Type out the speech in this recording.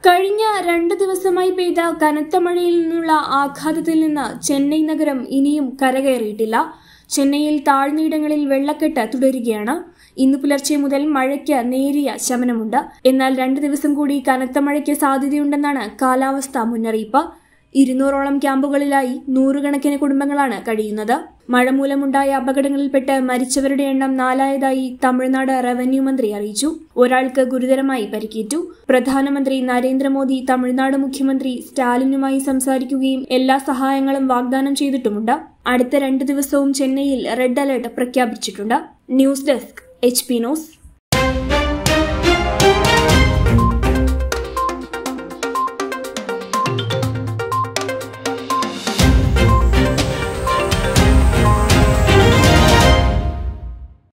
കഴിഞ്ഞ രണ്ട് ദിവസമായി പെയ്ത കനത്ത മഴയിൽ നിന്നുള്ള ആഘാതത്തിൽ നിന്ന് ചെന്നൈ നഗരം ഇനിയും കരകയറിയിട്ടില്ല ചെന്നൈയിൽ താഴ്ന്നയിടങ്ങളിൽ വെള്ളക്കെട്ട് തുടരുകയാണ് ഇന്ന് പുലർച്ചെ മുതൽ മഴയ്ക്ക് നേരിയ ശമനമുണ്ട് എന്നാൽ രണ്ട് ദിവസം കൂടി കനത്ത മഴയ്ക്ക് സാധ്യതയുണ്ടെന്നാണ് കാലാവസ്ഥാ മുന്നറിയിപ്പ് ഇരുന്നൂറോളം ക്യാമ്പുകളിലായി നൂറുകണക്കിന് കുടുംബങ്ങളാണ് കഴിയുന്നത് മഴ മൂലമുണ്ടായ അപകടങ്ങളിൽപ്പെട്ട് മരിച്ചവരുടെ എണ്ണം നാലായതായി തമിഴ്നാട് റവന്യൂ മന്ത്രി അറിയിച്ചു ഒരാൾക്ക് ഗുരുതരമായി പരിക്കേറ്റു പ്രധാനമന്ത്രി നരേന്ദ്രമോദി തമിഴ്നാട് മുഖ്യമന്ത്രി സ്റ്റാലിനുമായി സംസാരിക്കുകയും എല്ലാ സഹായങ്ങളും വാഗ്ദാനം ചെയ്തിട്ടുമുണ്ട് അടുത്ത രണ്ട് ദിവസവും ചെന്നൈയിൽ റെഡ് അലർട്ട് പ്രഖ്യാപിച്ചിട്ടുണ്ട് news desk H P news